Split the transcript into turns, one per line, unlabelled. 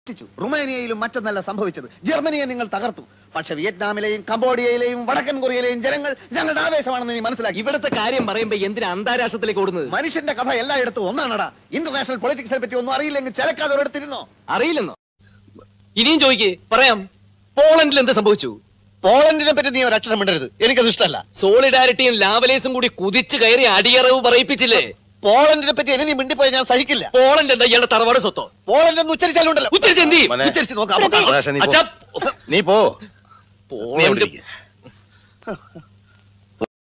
രക്ഷിച്ചു. റുമേനിയയിലും മറ്റൊന്നല്ല സംഭവിച്ചത് ജർമ്മനിയെ നിങ്ങൾ തകർത്തു പക്ഷെ വിയറ്റ്നാമിലെയും കംബോഡിയയിലെയും വടക്കൻ കൊറിയയിലെയും ജനങ്ങൾ ഞങ്ങളുടെ ആവേശമാണെന്ന് നീ മനസ്സിലാക്കി
ഇവിടത്തെ കാര്യം പറയുമ്പോ എന്തിനാ അന്താരാഷ്ട്രത്തിലേക്ക് ഓടുന്നത്
മനുഷ്യന്റെ കഥ എല്ലായിടത്തും ഒന്നാണടാ ഇന്റർനാഷണൽ പൊളിറ്റിക്സിനെ പറ്റി ഒന്നും അറിയില്ലെങ്കിൽ ചിലക്കാതെ ഒരിടത്തിരുന്നോ
അറിയില്ലെന്നോ ഇനിയും ചോദിക്ക് പറയാം പോളണ്ടിൽ എന്ത് സംഭവിച്ചു
പോളണ്ടിനെ പറ്റി നീ ഒരു അക്ഷരം മിണ്ടരുത് എനിക്കത് ഇഷ്ടമല്ല
സോളിഡാരിറ്റിയും ലാവലേസും കൂടി കുതിച്ചു കയറി അടിയറവ് പറയിപ്പിച്ചില്ലേ
പോളണ്ടിനെ പറ്റി ഇനി നീ മിണ്ടിപ്പോയി ഞാൻ സഹിക്കില്ല
പോളണ്ട് എന്താ ഇയാളുടെ തറവാട് സ്വത്തോ
പോളണ്ട് എന്ന് ഉച്ചരിച്ചാലുണ്ടല്ലോ
ഉച്ചരിച്ച് എന്ത് ചെയ്യും?
മോനെ.
ഉച്ചരിച്ച് നോക്കാം അപ്പൊ കാണാം.
പ്രകാശ, നീ പോ.
അച്ഛാ
നീ പോ നീ
പോളണ്ട്
എവിടെ ഇരിക്ക്?